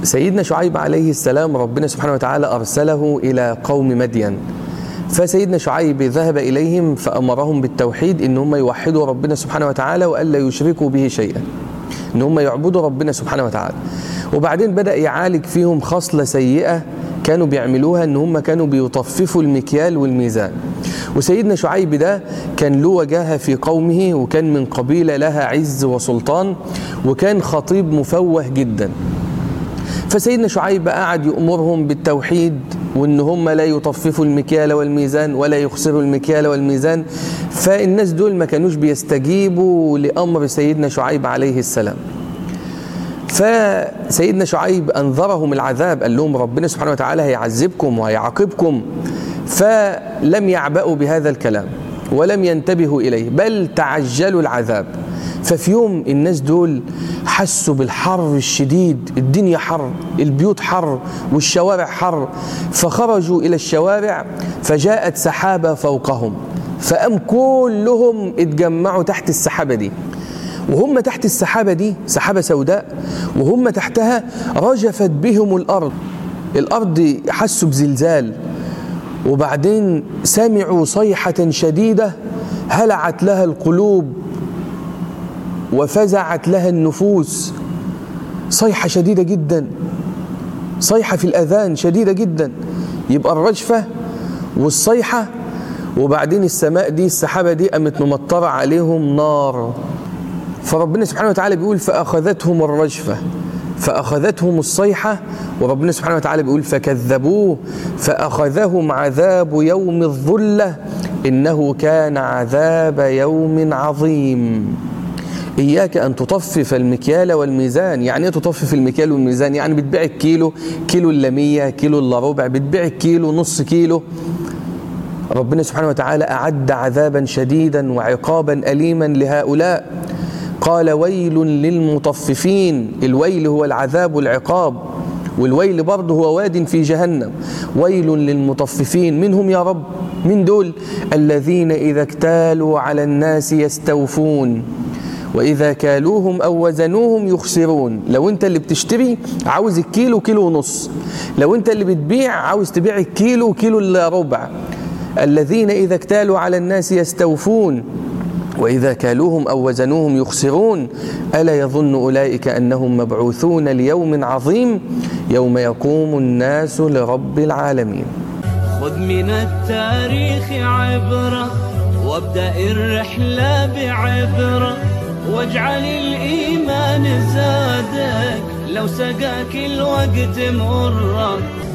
سيدنا شعيب عليه السلام ربنا سبحانه وتعالى أرسله إلى قوم مدين فسيدنا شعيب ذهب إليهم فأمرهم بالتوحيد إن هم يوحدوا ربنا سبحانه وتعالى وألا يشركوا به شيئا إن هم يعبدوا ربنا سبحانه وتعالى وبعدين بدأ يعالج فيهم خصلة سيئة كانوا بيعملوها ان هم كانوا بيطففوا المكيال والميزان وسيدنا شعيب ده كان له وجاهه في قومه وكان من قبيله لها عز وسلطان وكان خطيب مفوه جدا فسيدنا شعيب قعد يأمرهم بالتوحيد وان هم لا يطففوا المكيال والميزان ولا يخسروا المكيال والميزان فالناس دول ما كانوش بيستجيبوا لأمر سيدنا شعيب عليه السلام فسيدنا شعيب أنذرهم العذاب قال لهم ربنا سبحانه وتعالى هيعذبكم وهيعاقبكم فلم يعبأوا بهذا الكلام ولم ينتبهوا إليه بل تعجلوا العذاب ففي يوم الناس دول حسوا بالحر الشديد الدنيا حر البيوت حر والشوارع حر فخرجوا إلى الشوارع فجاءت سحابة فوقهم فقام كلهم اتجمعوا تحت السحابة دي وهم تحت السحابة دي سحابة سوداء وهم تحتها رجفت بهم الأرض الأرض حسوا بزلزال وبعدين سمعوا صيحة شديدة هلعت لها القلوب وفزعت لها النفوس صيحة شديدة جدا صيحة في الأذان شديدة جدا يبقى الرجفة والصيحة وبعدين السماء دي السحابة دي قامت ممطرة عليهم نار فربنا سبحانه وتعالى بيقول فأخذتهم الرجفة فأخذتهم الصيحة وربنا سبحانه وتعالى بيقول فكذبوه فأخذهم عذاب يوم الظلة إنه كان عذاب يوم عظيم إياك أن تطفف المكيال والميزان يعني إيه تطفف المكيال والميزان يعني بتبيع الكيلو كيلو إلا مية كيلو إلا ربع بتبيع الكيلو نص كيلو ربنا سبحانه وتعالى أعد عذابا شديدا وعقابا أليما لهؤلاء قال ويل للمطففين الويل هو العذاب والعقاب والويل برضه هو واد في جهنم ويل للمطففين منهم يا رب من دول الذين إذا اكتالوا على الناس يستوفون وإذا كالوهم أو وزنوهم يخسرون لو أنت اللي بتشتري عاوز الكيلو كيلو ونص لو أنت اللي بتبيع عاوز تبيع الكيلو كيلو إلا ربع الذين إذا اكتالوا على الناس يستوفون وإذا كالوهم أو وزنوهم يخسرون ألا يظن أولئك أنهم مبعوثون ليوم عظيم يوم يقوم الناس لرب العالمين خذ من التاريخ عبرة وابدأ الرحلة بعبرة واجعل الإيمان زادك لو سقاك الوقت مرة